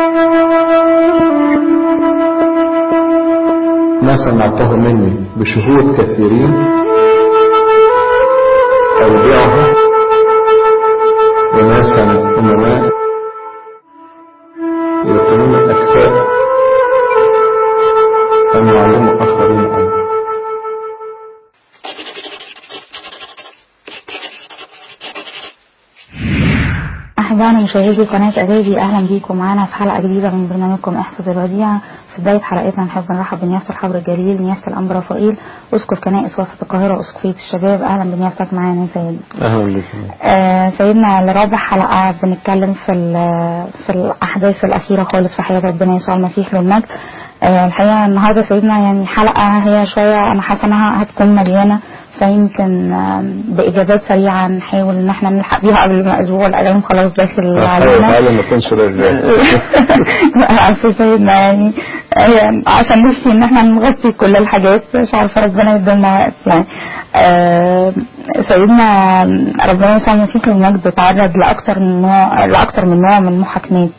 ما سمعته مني بشهود كثيرين أودعه وناسا أمناء يكونون أكفاء أن يعلموا آخرين أيضا أحبائنا مشاهدي قناة أجابي أهلا بيكم معانا في حلقة جديدة من برنامجكم احفظ الوديعة في بداية حلقتنا نحب نرحب بنيافة الحبر الجليل نيافة الأنبا رفائيل أسقف كنائس وسط القاهرة أسقفية الشباب أهلا بنيافتك معانا يا سيدنا أهلا بك آه سيدنا لرابع حلقة بنتكلم في في الأحداث الأخيرة خالص في حياة ربنا يسوع المسيح للمجد آه الحقيقة النهاردة سيدنا يعني حلقة هي شوية أنا حاسة إنها هتكون مليانة فيمكن بإجابات سريعة نحاول إن احنا نلحق بيها قبل ما أسبوع الأيام خلاص داخل علينا تعالى ما تكونش رجال عارفة سيدنا يعني عشان نفسي إن احنا نغطي كل الحاجات مش عارفة ربنا يدينا وقت يعني آه سيدنا ربنا يسوع المسيح المجد تعرض لأكتر من نوع لأكتر من نوع من المحاكمات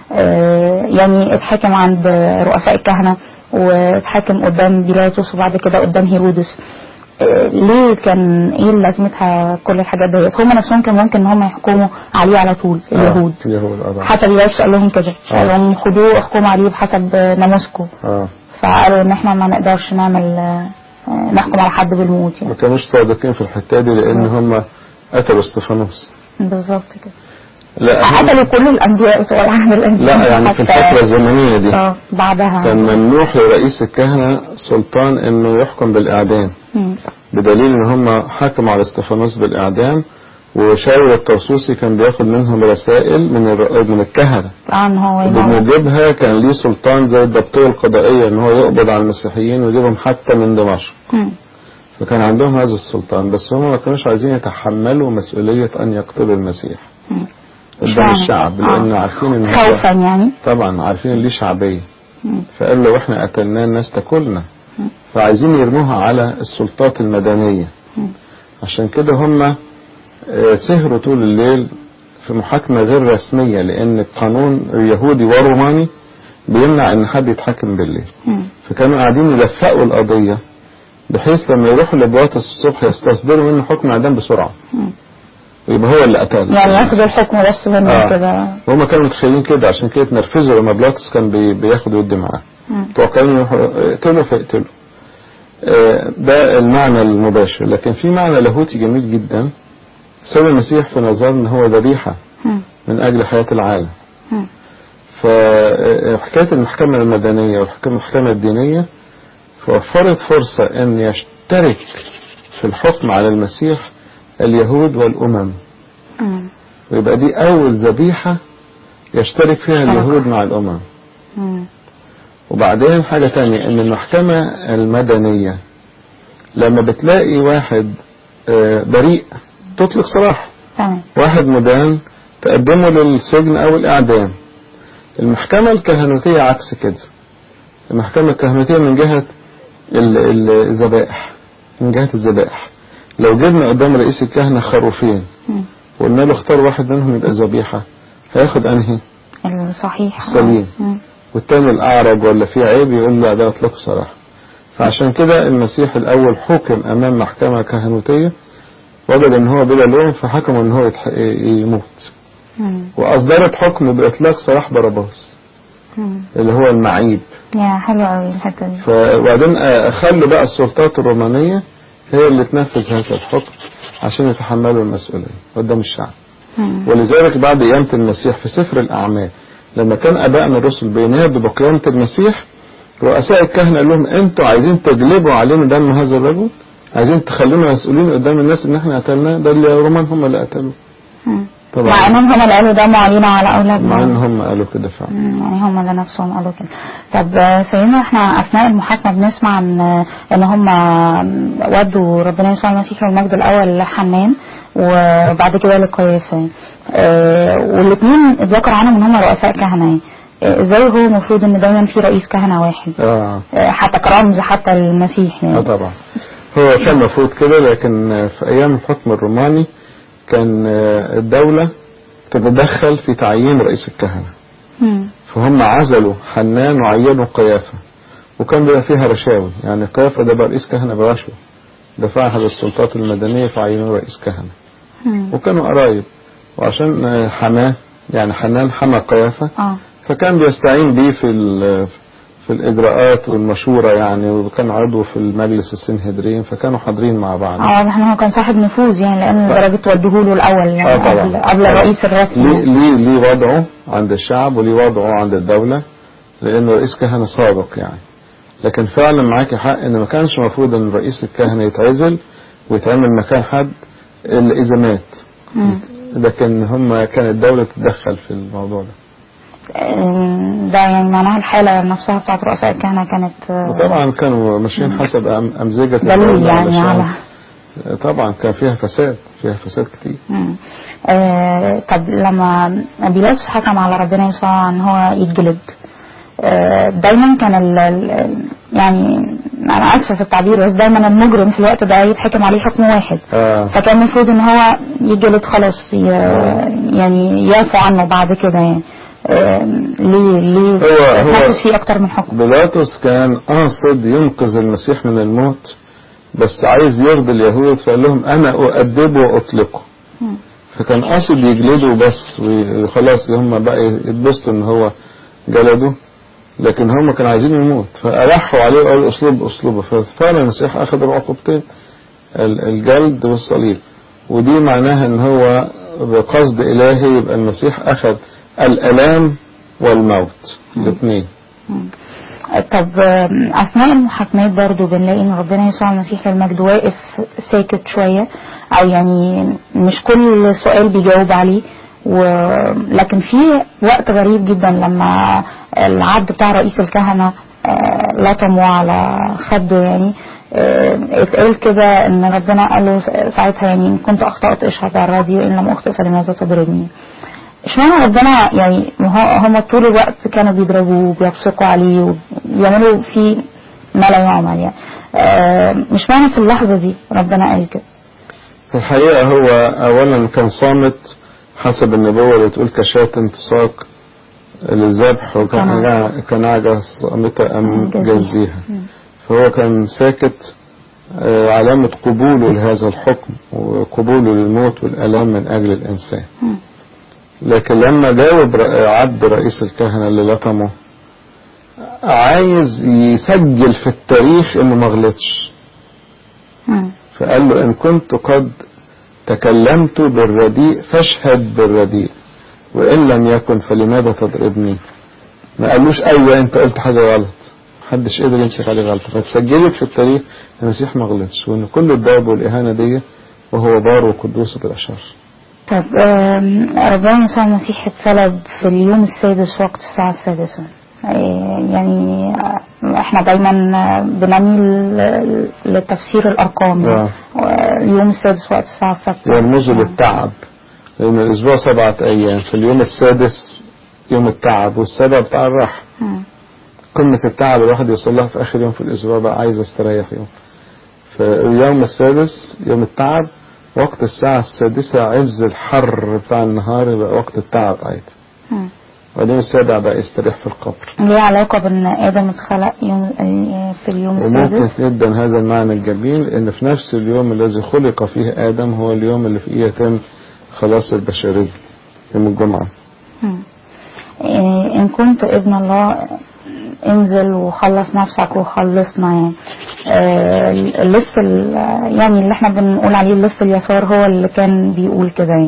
آه يعني اتحاكم عند رؤساء الكهنة واتحاكم قدام بيلاطس وبعد كده قدام هيرودس ليه كان ايه لازمتها كل الحاجات ديت هم نفسهم كان ممكن ان هم يحكموا عليه على طول اليهود آه. اليهود آه. حتى بيلاطس قال لهم كده قال لهم خدوه احكموا عليه بحسب ناموسكم آه. فقالوا ان احنا ما نقدرش نعمل نحكم على حد بالموت يعني ما كانوش صادقين في الحتة دي لأن هم قتلوا استفانوس بالظبط كده لا قتلوا كل الانبياء بتوع العهد القديم لا يعني في الفترة الزمنية دي اه بعدها كان ممنوح لرئيس الكهنة سلطان انه يحكم بالاعدام مم. بدليل ان هم حكموا على استفانوس بالاعدام وشاول الطرسوسي كان بياخد منهم رسائل من الر- من الكهنة اه ان هو يموت. بموجبها كان ليه سلطان زي الضبطية القضائية ان هو يقبض على المسيحيين ويجيبهم حتى من دمشق مم. فكان عندهم هذا السلطان بس هم ما كانوش عايزين يتحملوا مسؤولية ان يقتلوا المسيح مم. قدام اشمعنى؟ الشعب آه. لان عارفين ان هو- خوفا يعني طبعا عارفين ليه شعبية مم. فقال لو احنا قتلناه الناس تاكلنا مم. فعايزين يرموها على السلطات المدنية مم. عشان كده هم آه، سهروا طول الليل في محاكمة غير رسمية لأن القانون اليهودي وروماني بيمنع إن حد يتحاكم بالليل مم. فكانوا قاعدين يلفقوا القضية بحيث لما يروحوا لبواطس الصبح يستصدروا منه حكم إعدام بسرعة مم. ويبقى هو اللي قتل يعني ياخدوا الحكم بس منه آه. كده وهم كانوا متخيلين كده عشان كده اتنرفزوا لما بلاطس كان بي- بياخد ودي معاه مم. توقعين يروحوا اقتلوا فاقتلوا آه، ده المعنى المباشر لكن في معنى لاهوتي جميل جدا سيد المسيح في نظرنا هو ذبيحة مم. من أجل حياة العالم مم. فحكاية المحكمة المدنية والمحكمة الدينية وفرت فرصة أن يشترك في الحكم على المسيح اليهود والأمم مم. ويبقى دي أول ذبيحة يشترك فيها اليهود مع الأمم مم. وبعدين حاجة تانية ان المحكمة المدنية لما بتلاقي واحد آه، بريء تطلق سراحه تمام واحد مدان تقدمه للسجن او الاعدام المحكمة الكهنوتية عكس كده المحكمة الكهنوتية من جهة ال- ال- الذبائح من جهة الذبائح لو جبنا قدام رئيس الكهنة خروفين مم. وقلنا له اختار واحد منهم يبقى ذبيحة هياخد انهي الصحيح السليم. مم. والتاني الأعرج ولا فيه عيب يقول لا ده اطلقه صراحة فعشان كده المسيح الأول حكم أمام محكمة كهنوتية وجد ان هو بلا لوم فحكموا ان هو يتح... يموت مم. واصدرت حكم باطلاق سراح بarabbas مم. اللي هو المعيب يا حلو قوي الحته دي ف- وبعدين آه، خلوا بقى السلطات الرومانية هي اللي تنفذ هذا الحكم عشان يتحملوا المسؤولية قدام الشعب مم. ولذلك بعد قيامة المسيح في سفر الأعمال لما كان أبائنا الرسل بينادوا بقيامة المسيح رؤساء الكهنة قال لهم أنتوا عايزين تجلبوا علينا دم هذا الرجل عايزين تخلونا مسؤولين قدام الناس إن إحنا قتلناه ده اللي الرومان هم اللي قتلوه مم. طبعا مع انهم هم اللي قالوا ده علينا على اولادنا مع إن هم قالوا كده فعلا مم، يعني هم اللي نفسهم قالوا كده طب آه، سيدنا احنا اثناء المحاكمه بنسمع ان ان هم ودوا ربنا يسوع المسيح والمجد الاول لحنان وبعد كده لقيافه آه، والاثنين اتذكر عنهم ان هم رؤساء كهنه آه، ازاي هو المفروض ان دايما في رئيس كهنه واحد آه آه، حتى كرمز حتى المسيح آه يعني طبعا هو كان المفروض كده لكن في أيام الحكم الروماني كان آه، الدولة تتدخل في تعيين رئيس الكهنة مم. فهم عزلوا حنان وعينوا قيافة وكان بيبقى فيها رشاوي يعني قيافة ده بقى رئيس كهنة برشوة دفع أحد السلطات المدنية فعينوه رئيس كهنة مم. وكانوا قرايب وعشان آه، حماه يعني حنان حمى قيافة اه فكان بيستعين بيه في ال- في الإجراءات والمشورة يعني وكان عضو في المجلس السنهدرين فكانوا حاضرين مع بعض اه واضح ان هو كان صاحب نفوذ يعني لان درجة وديه له الاول يعني آه طبعا. قبل, قبل طبعا. الرئيس الرسمي ليه ليه ليه وضعه عند الشعب وليه وضعه عند الدولة لأنه رئيس كهنة سابق يعني لكن فعلا معاك حق إن ما كانش المفروض إن رئيس الكهنة يتعزل ويتعمل مكان حد إلا إذا مات مم. لكن هم كانت الدولة تتدخل في الموضوع ده آم، ده يعني معناها الحالة نفسها بتاعت رؤساء الكهنة كانت آه، وطبعا كانوا ماشيين حسب أم- أمزجة دليل الدولة يعني علشان- على طبعا كان فيها فساد فيها فساد كتير مم. آه طب لما بيلاطس حكم على ربنا يسوع ان هو يتجلد آه دايما كان ال ال- يعني انا اسفه في التعبير بس دايما المجرم في الوقت ده يتحكم عليه حكم واحد آه. فكان المفروض ان هو يجلد خلاص ي- يعني يعفو عنه بعد كده يعني آه ليه ليه هو- هو- اتنفذ فيه اكتر من حكم بيلاطس كان قاصد ينقذ المسيح من الموت بس عايز يرضي اليهود فقال لهم انا اؤدبه واطلقه مم. فكان قاصد يجلده بس وخلاص هم بقى يتبسطوا ان هو جلده لكن هم كانوا عايزين يموت فألحوا عليه وقالوا اسلوب اسلوبه ففعلا المسيح اخذ العقوبتين ال- الجلد والصليب ودي معناها ان هو بقصد الهي يبقى المسيح اخذ الالام والموت الاثنين مم. طب آم، اثناء المحاكمات برضو بنلاقي ان ربنا يسوع المسيح المجد واقف ساكت شويه او يعني مش كل سؤال بيجاوب عليه و... لكن في وقت غريب جدا لما العبد بتاع رئيس الكهنه آه، لطمه على خده يعني آه، اتقال كده ان ربنا قال له ساعتها يعني إن كنت اخطات اشهد على الراديو ان لم اخطئ فلماذا تضربني اشمعنى ربنا يعني هو- هم طول الوقت كانوا بيضربوه وبيبصقوا عليه وبيعملوا فيه ما لا يعمل يعني آه، مش معنى في اللحظة دي ربنا قال كده في الحقيقة هو أولا كان صامت حسب النبوة اللي تقول كشاة تساق للذبح وكان كنعجة. كنعجة صامتة أم جزيها. جزيها مم. فهو كان ساكت آه، علامة قبوله لهذا الحكم وقبوله للموت والألام من أجل الإنسان مم. لكن لما جاوب ر- عبد رئيس الكهنة اللي لطمه عايز يسجل في التاريخ انه ما غلطش مم. فقال له إن كنت قد تكلمت بالرديء فاشهد بالرديء وإن لم يكن فلماذا تضربني ما قالوش أيوة أنت قلت حاجة غلط محدش قدر يمسك عليه غلطة فتسجلت في التاريخ المسيح ما غلطش وإن كل الضرب والإهانة دي وهو بار وقدوس بالأشر طب آم، ربنا يسوع المسيح اتصلب في اليوم السادس وقت الساعة السادسة آه، يعني آه، احنا دايما آه، بنميل ل- لتفسير الارقام آه. اليوم السادس وقت الساعة السادسة يرمزوا للتعب لأن الأسبوع سبعة أيام في اليوم السادس يوم التعب والسابع بتاع الراحة مم. قمة التعب الواحد يوصل لها في آخر يوم في الأسبوع بقى عايز استريح يوم فاليوم السادس يوم التعب وقت الساعة السادسة عز الحر بتاع النهار يبقى وقت التعب عادي مم. وبعدين السابع بقى يستريح في القبر ليه علاقة بان ادم اتخلق يوم في اليوم وممكن السادس جدا هذا المعنى الجميل ان في نفس اليوم الذي خلق فيه ادم هو اليوم اللي فيه يتم خلاص البشرية يوم الجمعة مم. إيه، ان كنت ابن الله انزل وخلص نفسك وخلصنا يعني آه، اللص ال- يعني اللي احنا بنقول عليه اللص اليسار هو اللي كان بيقول كده يعني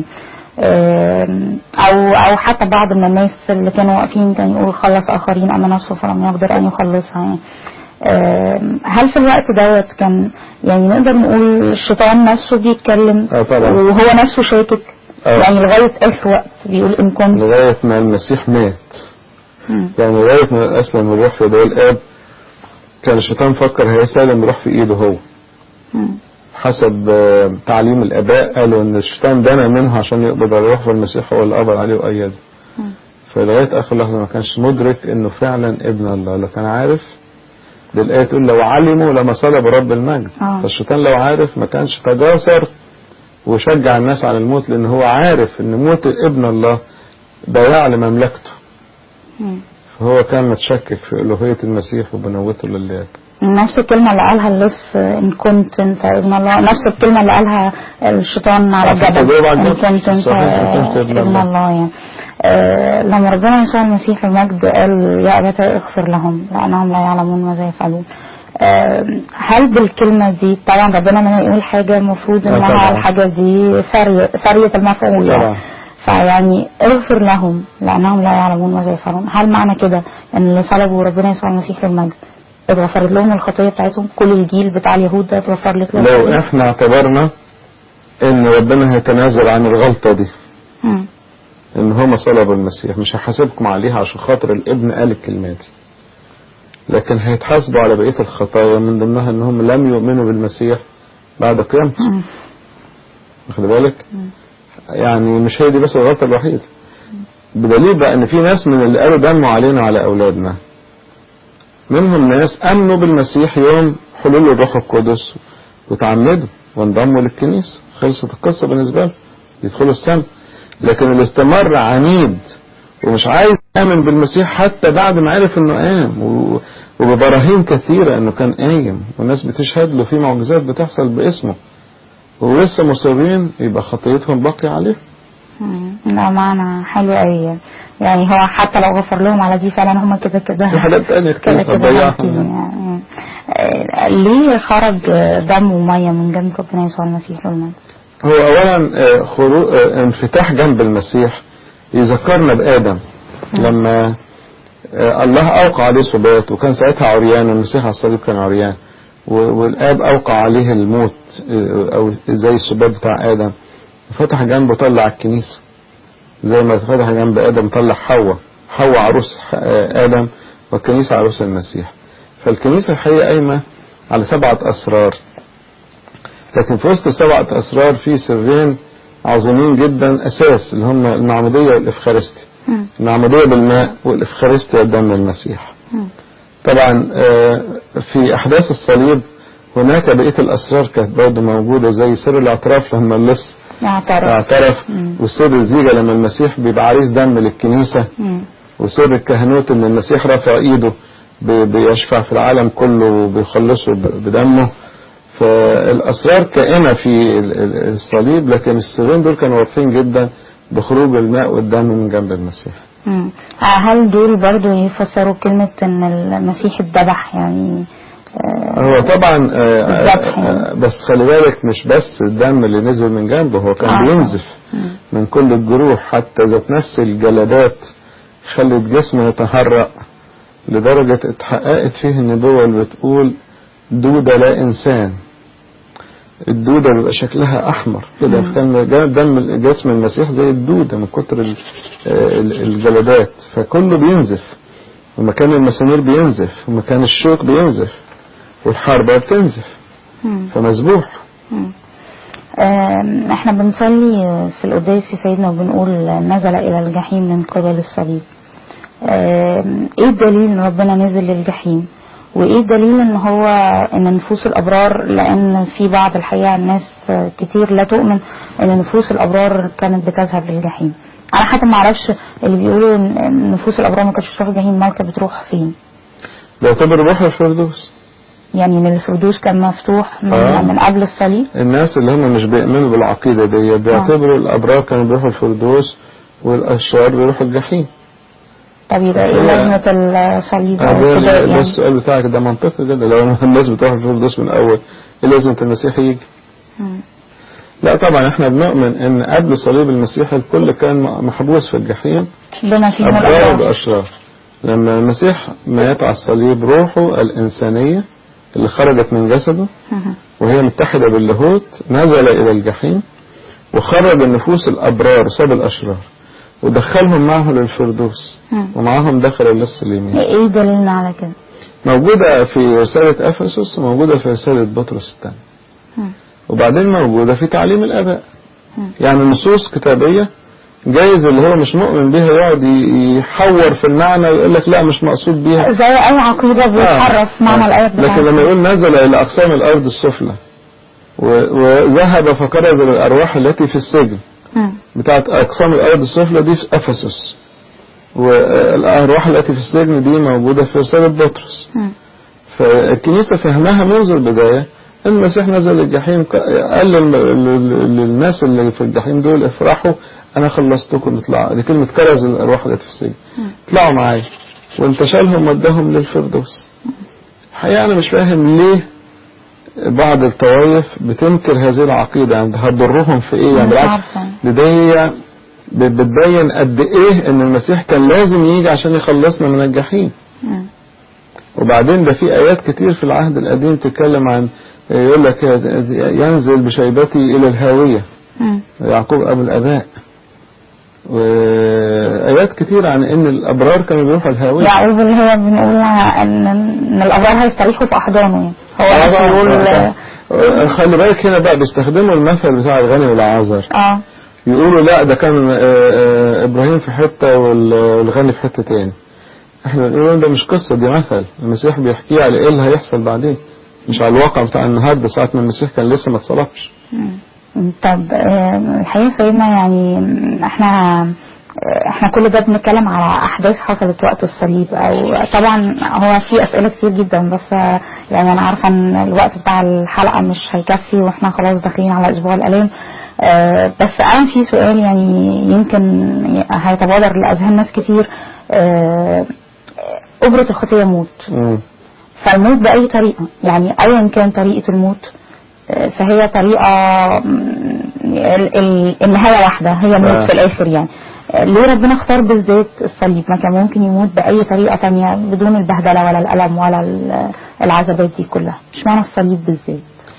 آه، او او حتى بعض من الناس اللي كانوا واقفين كان يقول خلص اخرين اما نفسه فلم يقدر ان يخلصها يعني آه، هل في الوقت دوت كان يعني نقدر نقول الشيطان نفسه بيتكلم اه طبعا وهو نفسه شاكك اه يعني لغاية آخر وقت بيقول إن كنت لغاية ما المسيح مات مم. يعني لغاية ما أسلم الروح في يدي الآب كان الشيطان فكر هيسلم الروح في إيده هو مم. حسب آه، تعليم الآباء قالوا إن الشيطان دنا منه عشان يقبض على الروح والمسيح هو اللي قبض عليه وأيده مم. فلغاية آخر لحظة ما كانش مدرك إنه فعلا ابن الله لو كان عارف دي الآية تقول لو علموا لما صلب رب المجد آه. فالشيطان لو عارف ما كانش تجاسر وشجع الناس على الموت لأن هو عارف إن موت ابن الله ضياع لمملكته مم. فهو كان متشكك في ألوهية المسيح وبنوته للآب نفس الكلمة اللي قالها اللص إن كنت أنت ابن الله نفس الكلمة اللي قالها الشيطان على الجبل التجربة على إن الجبل. كنت أنت صحيح، إن كنت ابن ابن الله. الله يعني آه، لما ربنا يسوع المسيح المجد قال يا أبتى اغفر لهم لأنهم لا يعلمون ماذا يفعلون آه، هل بالكلمة دي طبعا ربنا ما يقول حاجة المفروض آه، انها طبعا. الحاجة دي سرية سرية المفعول يعني. طبعا. فيعني اغفر لهم لأنهم لا يعلمون ماذا يفعلون هل معنى كده ان اللي صلبوا ربنا يسوع المسيح المجد اتغفرت لهم الخطية بتاعتهم كل الجيل بتاع اليهود ده اتغفرت لهم لو الخطية؟ احنا اعتبرنا ان ربنا هيتنازل عن الغلطة دي مم. ان هم صلبوا المسيح مش هحاسبكم عليها عشان خاطر الابن قال الكلمات دي لكن هيتحاسبوا على بقية الخطايا من ضمنها انهم لم يؤمنوا بالمسيح بعد قيامته مم. واخد بالك يعني مش هي دي بس الغلطة الوحيدة بدليل بقى ان في ناس من اللي قالوا دموا علينا وعلى اولادنا منهم ناس امنوا بالمسيح يوم حلول الروح القدس وتعمدوا وانضموا للكنيسة خلصت القصة بالنسبة لهم يدخلوا السنة لكن اللي استمر عنيد ومش عايز يامن بالمسيح حتى بعد ما عرف انه قام و- وببراهين كثيرة انه كان قايم والناس بتشهد له في معجزات بتحصل باسمه ولسه مصرين يبقى خطيتهم باقية عليه مم. ده معنى حلو قوي يعني هو حتى لو غفر لهم على دي فعلا هم كده كده في حاجات تانية كده كتير كده هتضيعها هالكين يعني. يعني. آه، ليه خرج دم ومية من جنب ربنا يسوع المسيح والمجد؟ هو اولا آه، خرو... آه، انفتاح جنب المسيح يذكرنا بادم لما آه، الله اوقع عليه سبات وكان ساعتها عريان والمسيح على الصليب كان عريان و- والاب اوقع عليه الموت آه، او زي السبات بتاع ادم فتح جنبه طلع الكنيسه زي ما فتح جنب ادم طلع حواء حواء عروس آه، ادم والكنيسه عروس المسيح فالكنيسه الحقيقه قايمه على سبعه اسرار لكن في وسط سبعة أسرار في سرين عظيمين جدا أساس اللي هم المعمودية والإفخارستي مم. المعمودية بالماء والإفخارستيا دم المسيح مم. طبعا آه، في أحداث الصليب هناك بقية الأسرار كانت برضه موجودة زي سر الاعتراف لما اللص يعترف اعترف مم. وسر الزيجة لما المسيح بيبقى عريس دم للكنيسة مم. وسر الكهنوت ان المسيح رافع ايده بي- بيشفع في العالم كله وبيخلصه ب- بدمه فالاسرار كائنه في ال- ال- الصليب لكن السرين دول كانوا واضحين جدا بخروج الماء والدم من جنب المسيح مم. هل دول برضو يفسروا كلمة ان المسيح اتذبح يعني آه، هو طبعا آه، بالذبح يعني. آه، بس خلي بالك مش بس الدم اللي نزل من جنبه هو كان آه. بينزف مم. من كل الجروح حتى ذات نفس الجلدات خلت جسمه يتهرأ لدرجة اتحققت فيه النبوة اللي بتقول دودة لا إنسان الدودة بيبقى شكلها أحمر كده مم. كان جا- دم جسم المسيح زي الدودة من كتر ال- ال- الجلدات فكله بينزف ومكان المسامير بينزف ومكان الشوك بينزف والحربة بتنزف مم. فمذبوح مم. آم، احنا بنصلي في القداس يا سيدنا وبنقول نزل الى الجحيم من قبل الصليب آم، ايه الدليل ان ربنا نزل للجحيم وايه الدليل ان هو ان نفوس الابرار لان في بعض الحقيقه الناس كتير لا تؤمن ان نفوس الابرار كانت بتذهب للجحيم انا حتى ما اعرفش اللي بيقولوا ان نفوس الابرار ما كانتش بتروح الجحيم امال كانت بتروح فين بيعتبر روح الفردوس يعني ان الفردوس كان مفتوح من, آه. من قبل الصليب الناس اللي هم مش بيؤمنوا بالعقيدة دي بيعتبروا الأبرار كانوا بيروحوا الفردوس والأشرار بيروحوا الجحيم طب يبقى ايه هي- لازمة الصليب او ده الفداء ده يعني السؤال بتاعك ده منطقي جدا لو الناس بتروح الفردوس من أول إيه لازمة المسيح يجي مم. لا طبعا احنا بنؤمن ان قبل صليب المسيح الكل كان محبوس في الجحيم بما فيهم أبرار الأبرار وأشرار لما المسيح مات على الصليب روحه الإنسانية اللي خرجت من جسده مم. وهي متحدة باللاهوت نزل إلى الجحيم وخرج النفوس الأبرار ساب الأشرار ودخلهم معه للفردوس مم. ومعهم دخل اللص اليمين ايه دليلنا على كده موجودة في رسالة أفسس وموجودة في رسالة بطرس الثانية مم. وبعدين موجودة في تعليم الآباء مم. يعني نصوص كتابية جايز اللي هو مش مؤمن بيها يقعد ي- يحور في المعنى ويقول لك لا مش مقصود بيها زي اي عقيدة بيتحرف معنى آه. الآيات لكن لما بتاعتها يقول نزل إلى أقسام الأرض السفلى و- وذهب فكرز الأرواح التي في السجن مم. بتاعت أقسام الأرض السفلى دي في أفسس والأرواح التي في السجن دي موجودة في رسالة بطرس مم. فالكنيسة فهمها منذ البداية ان المسيح نزل الجحيم ق- قال للم- لل- للناس اللي في الجحيم دول افرحوا انا خلصتكم اطلعوا دي كلمة كرز الارواح التي في السجن اطلعوا معايا وانتشلهم وداهم للفردوس الحقيقة انا مش فاهم ليه بعض الطوائف بتنكر هذه العقيدة يعني هتضرهم في ايه يعني مش بالعكس عارفة. ده هي ب- بتبين قد ايه ان المسيح كان لازم يجي عشان يخلصنا من الجحيم مم. وبعدين ده في آيات كتير في العهد القديم تتكلم عن يقول لك ينزل بشيبتي إلى الهاوية مم. يعقوب أبو الآباء وآيات كتير عن إن الأبرار كانوا بيروحوا الهاوية يعقوب اللي هو بنقول ان ان الابرار هيستريحوا في احضانه يعني هو آه، مش بيقول آه، آه، خلي بالك هنا بقى بيستخدموا المثل بتاع الغني والعازر اه يقولوا لا ده كان آه، آه، إبراهيم في حتة وال- والغني في حتة تاني احنا بنقول ده مش قصة دي مثل المسيح بيحكي على ايه اللي هيحصل بعدين مش على الواقع بتاع النهارده ساعة ما المسيح كان لسه ما اتصلبش مم. طب آه، الحقيقة سيدنا يعني احنا آه، احنا كل ده بنتكلم على احداث حصلت وقت الصليب او طبعا هو في اسئله كتير جدا بس آه، يعني انا عارفه ان الوقت بتاع الحلقه مش هيكفي واحنا خلاص داخلين على اسبوع الالام آه، بس انا في سؤال يعني يمكن هيتبادر لاذهان ناس كتير آه، اجره الخطيه موت مم. فالموت بأي طريقة يعني أيا كان طريقة الموت آه، فهي طريقة مم، ال- ال- النهاية واحدة هي موت آه. في الآخر يعني آه، ليه ربنا اختار بالذات الصليب ما كان ممكن يموت بأي طريقة تانية بدون البهدلة ولا الألم ولا ال- العذابات دي كلها مش معنى الصليب بالذات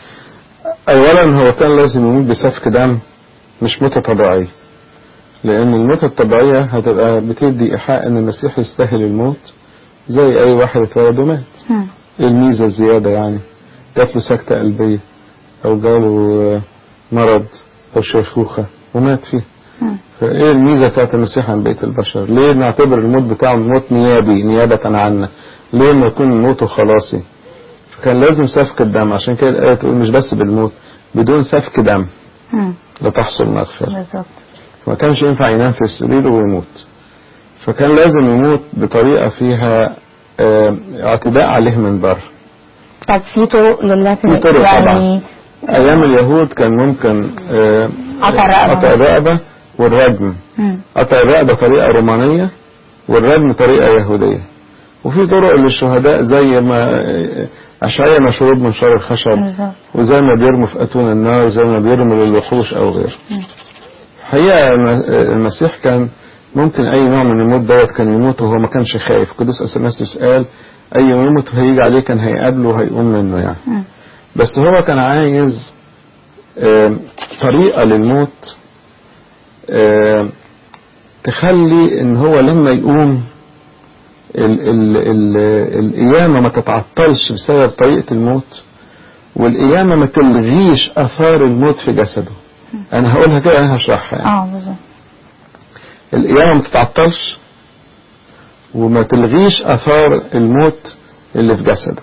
اولا هو كان لازم يموت بسفك دم مش موتة طبيعية لان الموتة الطبيعية هتبقى بتدي ايحاء ان المسيح يستاهل الموت زي اي واحد اتولد ومات مم. ايه الميزة الزيادة يعني جات له سكتة قلبية او جاله آه، مرض او شيخوخة ومات فيه مم. فايه الميزة بتاعت المسيح عن بقية البشر ليه نعتبر الموت بتاعه موت نيابي نيابة عنا ليه ما يكون موته خلاصي فكان لازم سفك الدم عشان كده الآية تقول مش بس بالموت بدون سفك دم مم. لا تحصل مغفرة بالظبط فما كانش ينفع ينام في السرير ويموت فكان لازم يموت بطريقة فيها آه، اعتداء عليه من بره طب في طرق لله في طرق يعني أيام اليهود كان ممكن آه، قطع الرقبة. قطع الرقبة والرجم مم. قطع الرقبة طريقة رومانية والرجم طريقة يهودية وفي طرق للشهداء زي ما أشعية مشروب من شر الخشب بالظبط وزي ما بيرموا في أتون النار زي ما بيرموا للوحوش أو غيره الحقيقة الم- المسيح كان ممكن أي نوع من الموت دوت كان يموت وهو ما كانش خايف قدوس أثناسيوس قال أي يموت هيجي عليه كان هيقابله وهيقوم منه يعني مم. بس هو كان عايز آم، طريقة للموت آم، تخلي ان هو لما يقوم ال ال ال القيامة ما تتعطلش بسبب طريقة الموت والقيامة ما تلغيش اثار الموت في جسده انا هقولها كده انا هشرحها يعني. اه بالظبط القيامة ما تتعطلش وما تلغيش اثار الموت اللي في جسده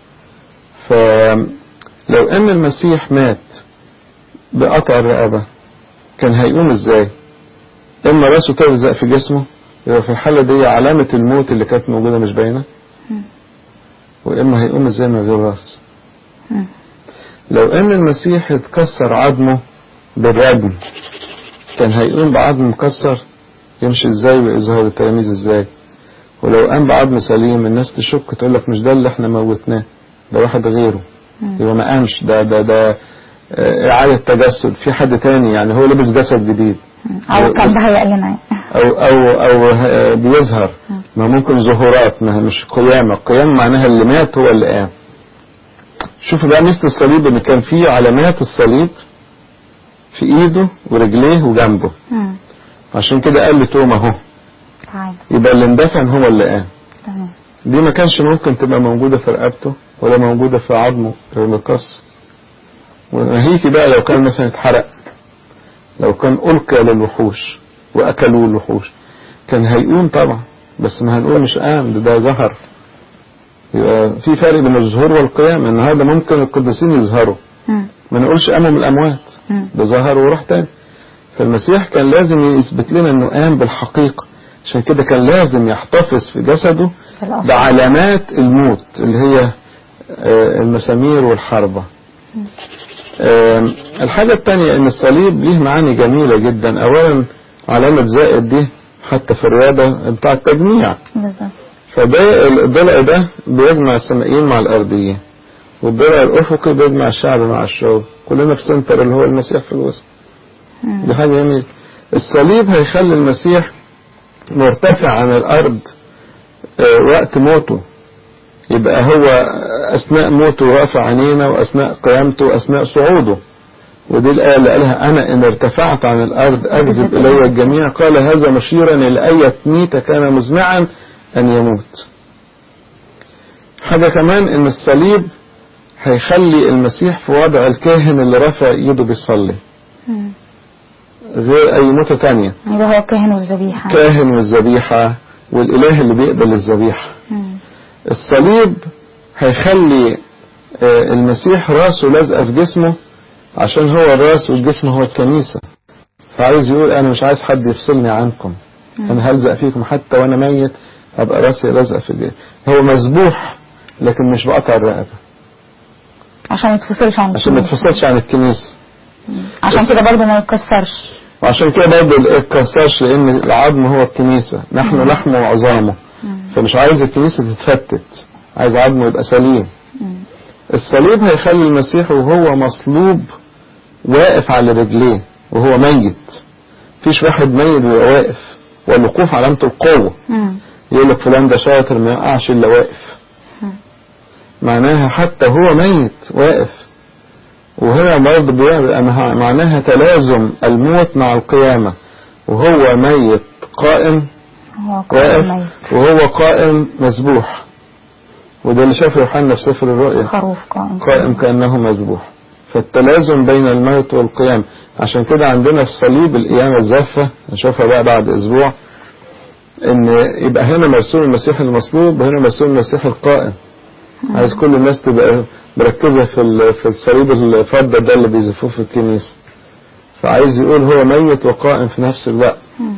فلو ان المسيح مات بقطع الرقبة كان هيقوم ازاي اما راسه تلزق في جسمه يبقى في الحالة دي علامة الموت اللي كانت موجودة مش باينة مم. واما هيقوم ازاي من غير راس مم. لو ان المسيح اتكسر عظمه بالرجم كان هيقوم بعظم مكسر يمشي ازاي ويظهر التلاميذ ازاي ولو قام بعظم سليم الناس تشك تقول لك مش ده اللي احنا موتناه ده واحد غيره مم. يبقى ما قامش ده ده ده آه، إعادة تجسد في حد تاني يعني هو لابس جسد جديد مم. او كان بهيأ لنا أو أو أو آه، بيظهر مم. ما ممكن ظهورات ما هي مش قيامة القيام معناها اللي مات هو اللي قام شوفوا بقى ميزة الصليب إن كان فيه علامات الصليب في إيده ورجليه وجنبه مم. عشان كده قال لتوما أهو تعالى يبقى اللي اندفن هو اللي قام تمام دي ما كانش ممكن تبقى موجودة في رقبته ولا موجودة في عظمه المقص وناهيك بقى لو كان مثلا اتحرق لو كان ألقى للوحوش وأكلوا الوحوش كان هيقوم طبعا بس ما هنقول مش قام ده, ده ظهر يبقى في فرق بين الظهور والقيام النهارده ممكن القديسين يظهروا مم. ما نقولش قاموا من الأموات مم. ده ظهر وراح تاني فالمسيح كان لازم يثبت لنا انه قام بالحقيقة عشان كده كان لازم يحتفظ في جسده في الأصل. بعلامات الموت اللي هي آه، المسامير والحربة آم، الحاجة التانية ان الصليب ليه معاني جميلة جدا اولا علامة زائد دي حتى في الرياضة بتاع التجميع بالظبط فده الضلع ده بيجمع السمائيين مع الأرضيين والضلع الأفقي بيجمع الشعب مع الشعوب كلنا في سنتر اللي هو المسيح في الوسط دي حاجة جميلة الصليب هيخلي المسيح مرتفع عن الأرض آه، وقت موته يبقى هو أثناء موته رافع عينينا وأثناء قيامته وأثناء صعوده ودي الآية اللي قالها أنا إن ارتفعت عن الأرض أجذب إلي الجميع قال هذا مشيرا لأية ميت كان مزمعا أن يموت حاجة كمان إن الصليب هيخلي المسيح في وضع الكاهن اللي رافع ايده بيصلي مم. غير أي موتة تانية يبقى هو كاهن والذبيحة كاهن والذبيحة والإله اللي بيقبل الذبيحة مم. الصليب هيخلي آه، المسيح راسه لازقة في جسمه عشان هو الراس والجسم هو الكنيسة فعايز يقول أنا مش عايز حد يفصلني عنكم أنا هلزق فيكم حتى وأنا ميت هبقى راسي لازقة في الجسم هو مذبوح لكن مش بقطع الرقبة عشان ما يتفصلش عن عشان ما الكنيسة. تفصلش عن الكنيسة عشان كده برضه ما يتكسرش وعشان كده برضه الكساش لأن العظم هو الكنيسة نحن لحمه وعظامه فمش عايز الكنيسة تتفتت عايز عظمه يبقى سليم مم. الصليب هيخلي المسيح وهو مصلوب واقف على رجليه وهو ميت فيش واحد ميت وهو واقف والوقوف علامة القوة مم. يقول لك فلان ده شاطر ما يقعش الا واقف مم. معناها حتى هو ميت واقف وهنا برضه بيبقى مع- معناها تلازم الموت مع القيامة وهو ميت قائم هو قائم واقف ميت وهو قائم مسبوح وده اللي شافه يوحنا في سفر الرؤيا خروف قائم قائم كأنه مذبوح فالتلازم بين الموت والقيام عشان كده عندنا في الصليب القيامة الزافة نشوفها بقى بعد أسبوع إن يبقى هنا مرسوم المسيح المصلوب وهنا مرسوم المسيح القائم عايز كل الناس تبقى مركزة في ال- في الصليب الفضة ده اللي بيزفوه في الكنيسة فعايز يقول هو ميت وقائم في نفس الوقت مم.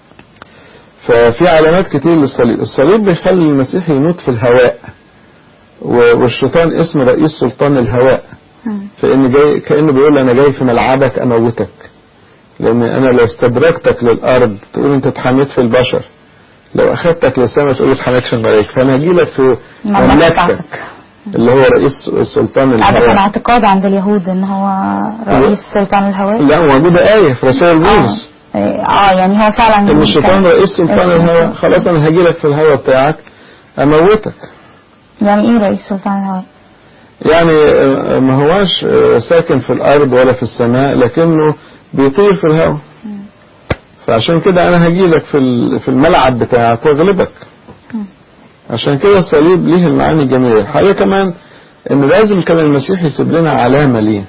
ففي علامات كتير للصليب الصليب بيخلي المسيح يموت في الهواء و- والشيطان اسمه رئيس سلطان الهواء مم. فإن جاي كأنه بيقول أنا جاي في ملعبك أموتك لأن أنا لو استدركتك للأرض تقول أنت اتحميت في البشر لو أخدتك للسماء تقول اتحميت في الملائكة فأنا هجي لك في المملكة مملكتك بتاعتك. اللي هو رئيس سلطان هذا كان الهواء اعتقاد عند اليهود ان هو رئيس سلطان الهواء لا موجودة آية في رسائل بولس اه اه يعني هو فعلا إن الشيطان كان- رئيس سلطان اسمه- الهواء خلاص أنا هجي لك في الهواء بتاعك أموتك يعني ايه رئيس سلطان الهواء يعني آه، ما هواش آه، ساكن في الأرض ولا في السماء لكنه بيطير في الهواء فعشان كده أنا هجيلك في ال- في الملعب بتاعك واغلبك مم. عشان كده الصليب ليه المعاني الجميلة حاجة كمان إن لازم كان المسيح يسيب لنا علامة ليه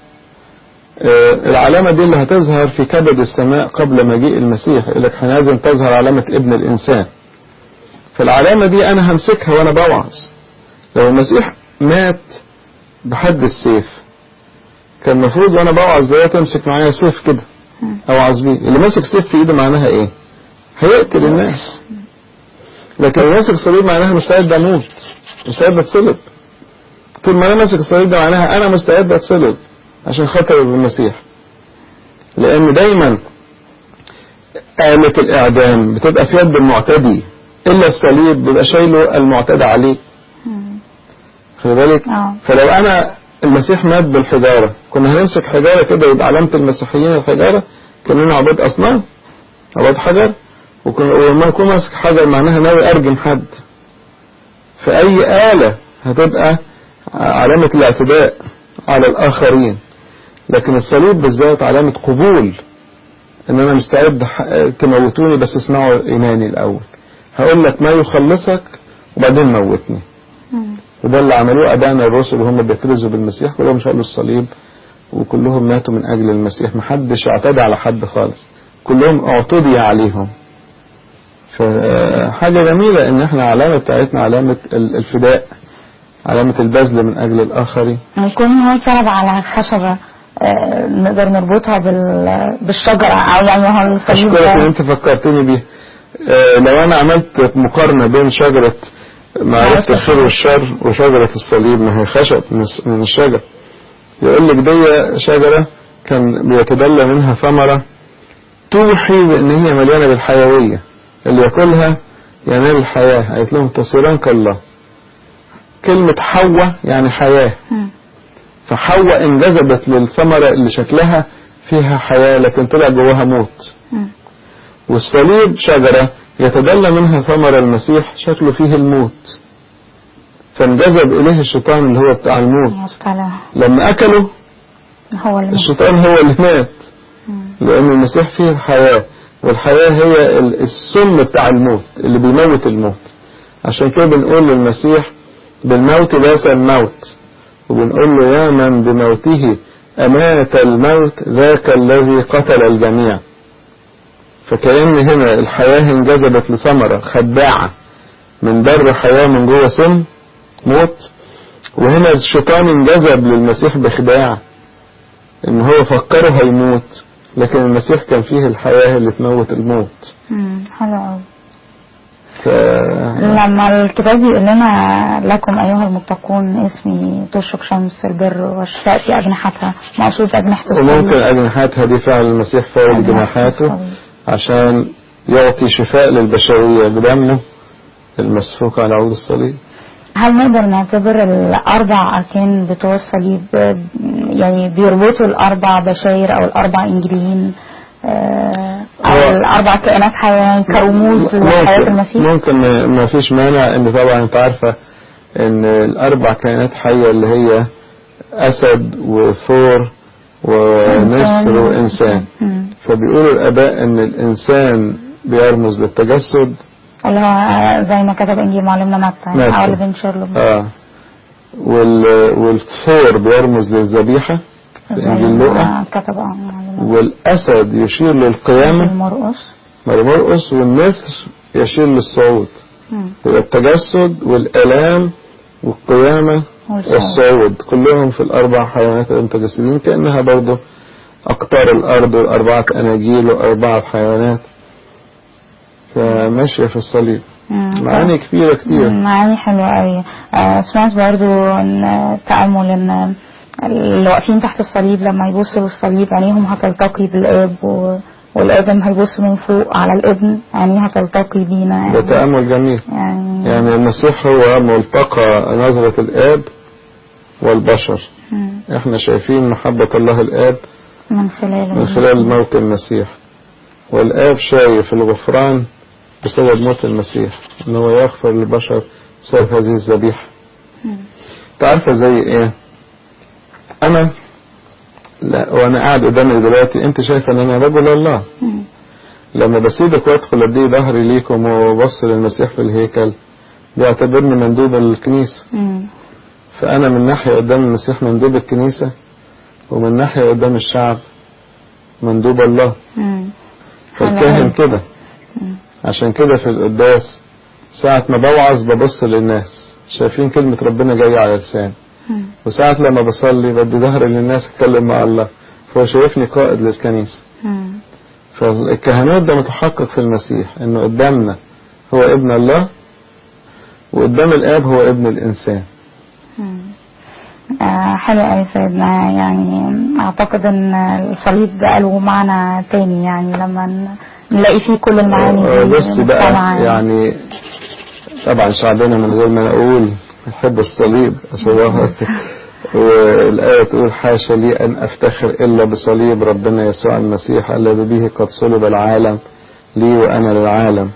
آه، العلامة دي اللي هتظهر في كبد السماء قبل مجيء المسيح يقول لك لازم تظهر علامة ابن الإنسان فالعلامة دي أنا همسكها وأنا بوعظ لو المسيح مات بحد السيف كان المفروض وانا بوعظ ده تمسك معايا سيف كده مم. اوعظ بيه اللي ماسك سيف في ايده معناها ايه هيقتل الناس لكن اللي ماسك صليب معناها مستعد اموت مستعد اتصلب طول ما انا ماسك الصليب ده معناها انا مستعد اتصلب عشان خاطر المسيح لان دايما آلة الإعدام بتبقى في يد المعتدي إلا الصليب بيبقى شايله المعتدى عليه مم. خلي بالك اه فلو انا المسيح مات بالحجارة كنا هنمسك حجارة كده يبقى علامة المسيحيين الحجارة كأننا عباد أصنام عباد حجر وكن- ولما أكون ماسك حجر معناها ناوي أرجم حد فأي آلة هتبقى علامة الاعتداء على الآخرين لكن الصليب بالذات علامة قبول إن أنا مستعد ح- تموتوني بس اسمعوا إيماني الأول هقول لك ما يخلصك وبعدين موتني مم. وده اللي عملوه أبانا الرسل وهم بيكرزوا بالمسيح كلهم شالوا الصليب وكلهم ماتوا من أجل المسيح محدش اعتدى على حد خالص كلهم اعتدي عليهم فحاجة جميلة ان احنا علامة بتاعتنا علامة ال- الفداء علامة البذل من أجل الآخرين يكون هو اتسرب على خشبة آه، نقدر نربطها بال... بالشجرة او يعني هو الصليب أشكرك إن ده أنت فكرتني بيه آه، لو انا عملت مقارنة بين شجرة معرفة الخير والشر وشجرة الصليب ما هي خشب من- من الشجر يقول لك دي شجرة كان بيتدلى منها ثمرة توحي بان هي مليانة بالحيوية اللي ياكلها ينال الحياة قالت لهم تصيران كالله كلمة حواء يعني حياة مم. فحواء انجذبت للثمرة اللي شكلها فيها حياة لكن طلع جواها موت مم. والصليب شجرة يتدلى منها ثمر المسيح شكله فيه الموت فانجذب إليه الشيطان اللي هو بتاع الموت مصطلح لما أكله هو اللي الشيطان هو اللي مات مم. لأن المسيح فيه الحياة والحياة هي ال- السم بتاع الموت اللي بيموت الموت عشان كده بنقول للمسيح بالموت داس الموت وبنقول له يا من بموته أمات الموت ذاك الذي قتل الجميع فكأن هنا الحياة انجذبت لثمرة خداعة من بر حياة من جوه سم موت وهنا الشيطان انجذب للمسيح بخداع ان هو فكره هيموت لكن المسيح كان فيه الحياة اللي تموت الموت مم. حلو قوي ف... لما الكتاب يقول لنا لكم أيها المتقون اسمي تشرق شمس البر والشفاء في أجنحتها مقصود أجنحة الصليب وممكن أجنحاتها دي فعل المسيح فوق أجنحة جناحاته الصليب. عشان يعطي شفاء للبشرية بدمه المسفوك على عود الصليب هل نقدر نعتبر الأربع أركان بتوع الصليب آه، يعني بيربطوا الأربع بشاير أو الأربع إنجيليين آه، أو هو- الأربع كائنات حية كرموز لحياة ممكن, المسيح؟ ممكن ما- ما فيش مانع ان طبعا انت عارفة ان الاربع كائنات حية اللي هي اسد وثور ونسر وانسان مم. فبيقولوا الاباء ان الانسان بيرمز للتجسد اللي هو زي ما كتب إنجيل معلمنا متى يعني، متى. أو اللي بنشر له اه وال والثور بيرمز للذبيحة في زي انجيل لوقا ما كتب اه معلمنا والاسد يشير للقيامة المرقص مرمرقس والنسر يشير للصعود مم. يبقى التجسد والالام والقيامة والصعود. والصعود كلهم في الاربع حيوانات المتجسدين كانها برضو اقطار الارض والاربعة اناجيل واربعة حيوانات فماشية في الصليب مم. معاني كبيرة كتير مم، معاني حلوة قوي آه، سمعت برضو ان التأمل ان اللي واقفين تحت الصليب لما يبصوا للصليب عينيهم هتلتقي بالاب و... والابن هيبص من فوق على الابن عينيه هتلتقي بينا ده يعني, تأمل جميل يعني, يعني المسيح هو ملتقى نظرة الآب والبشر مم، احنا شايفين محبة الله الآب من خلاله من خلال موت المسيح والآب شايف الغفران بسبب موت المسيح ان هو يغفر للبشر بسبب هذه الذبيحة مم. تعرفة زي ايه انا لا وانا قاعد قدامك دلوقتي انت شايفه ان انا رجل الله مم. لما بسيبك وادخل ادي ظهري ليكم وبص للمسيح في الهيكل بيعتبرني مندوب الكنيسة مم. فأنا من ناحية قدام المسيح مندوب الكنيسة ومن ناحية قدام الشعب مندوب الله مم. حلو فالكاهن أوي. كده مم. عشان كده في القداس ساعة ما بوعظ ببص للناس شايفين كلمة ربنا جاية على لسان مم. وساعة لما بصلي بدي ظهري للناس اتكلم مع الله فهو شايفني قائد للكنيسة مم. فالكهنوت ده متحقق في المسيح انه قدامنا هو ابن الله وقدام الاب هو ابن الانسان مم. آه، حلو قوي سيدنا يعني اعتقد ان الصليب ده له معنى تاني يعني لما ن- نلاقي فيه كل المعاني آه، دي بس بقى مجتمعة يعني طبعا شعبنا من غير ما نقول يحب الصليب أصلاها والآية تقول حاشا لي أن أفتخر إلا بصليب ربنا يسوع المسيح الذي به قد صلب العالم لي وأنا للعالم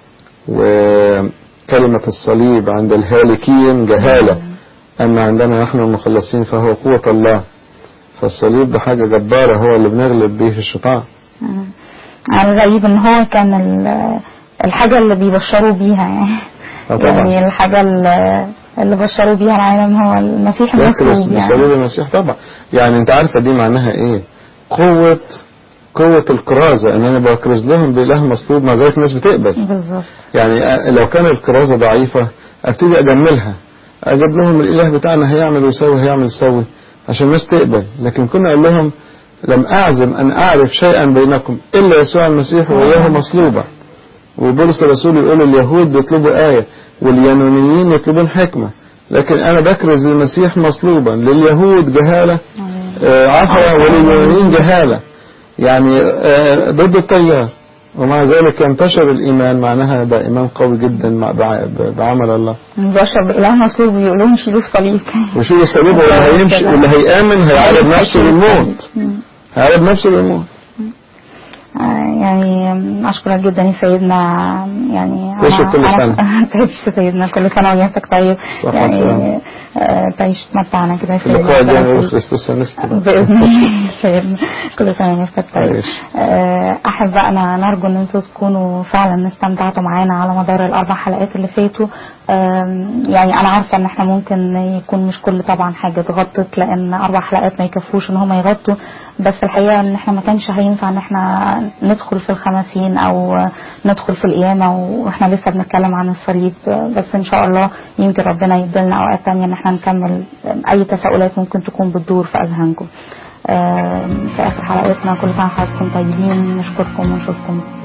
وكلمة الصليب عند الهالكين جهالة أما عندنا نحن المخلصين فهو قوة الله فالصليب ده حاجة جبارة هو اللي بنغلب به الشيطان مم. الغريب ان هو كان ال- الحاجة اللي بيبشروا بيها يعني آه طبعا. يعني الحاجة اللي اللي بشروا بيها العالم هو المسيح يكرس المصلوب بصليب يعني المسيح طبعا يعني انت عارفة دي معناها ايه قوة قوة الكرازة ان انا بكرز لهم بإله مصلوب مع ذلك الناس بتقبل بالظبط يعني أ- لو كان الكرازة ضعيفة ابتدي اجملها اجيب لهم الاله بتاعنا هيعمل ويسوي هيعمل ويسوي عشان الناس تقبل لكن كنا اقول لهم لم اعزم ان اعرف شيئا بينكم الا يسوع المسيح واياه مصلوبا وبولس الرسول يقول اليهود بيطلبوا آية واليونانيين يطلبون حكمة لكن أنا بكرز المسيح مصلوبا لليهود جهالة آه، عفوا ولليونانيين جهالة يعني آه، ضد التيار ومع ذلك ينتشر الإيمان معناها ده إيمان قوي جدا مع- بع- بعمل الله بشر بإله مصلوب بيقولوا لهم شيلوا الصليب وشوف الصليب واللي هيمشي واللي هيآمن هيعرض نفسه للموت هيعرض نفسه للموت آه، يعني أشكرك جدا يا سيدنا يعني تعيش أنا- كل أنا- سنة. تعيش يا سيدنا كل سنة وياك طيب صح يعني والسلام. آه، تعيش تمتعنا كده يا في اللقاء سيدنا الجاي نقول خريستوس سنستي بإذن الله سيدنا كل سنة وياك طيب عايش. آه، أحبائنا نرجو أن أنتم تكونوا فعلا استمتعتوا معانا على مدار الأربع حلقات اللي فاتوا آم، يعني أنا عارفة أن احنا ممكن يكون مش كل طبعا حاجة اتغطت لأن أربع حلقات ما يكفوش أن هم يغطوا بس الحقيقة أن احنا ما كانش هينفع أن احنا ندخل في الخمسين أو ندخل في القيامة وإحنا لسه بنتكلم عن الصليب بس إن شاء الله يمكن ربنا يديلنا أوقات تانية أن احنا نكمل أي تساؤلات ممكن تكون بتدور في أذهانكم آم، في آخر حلقتنا كل سنة وحضراتكم طيبين نشكركم ونشوفكم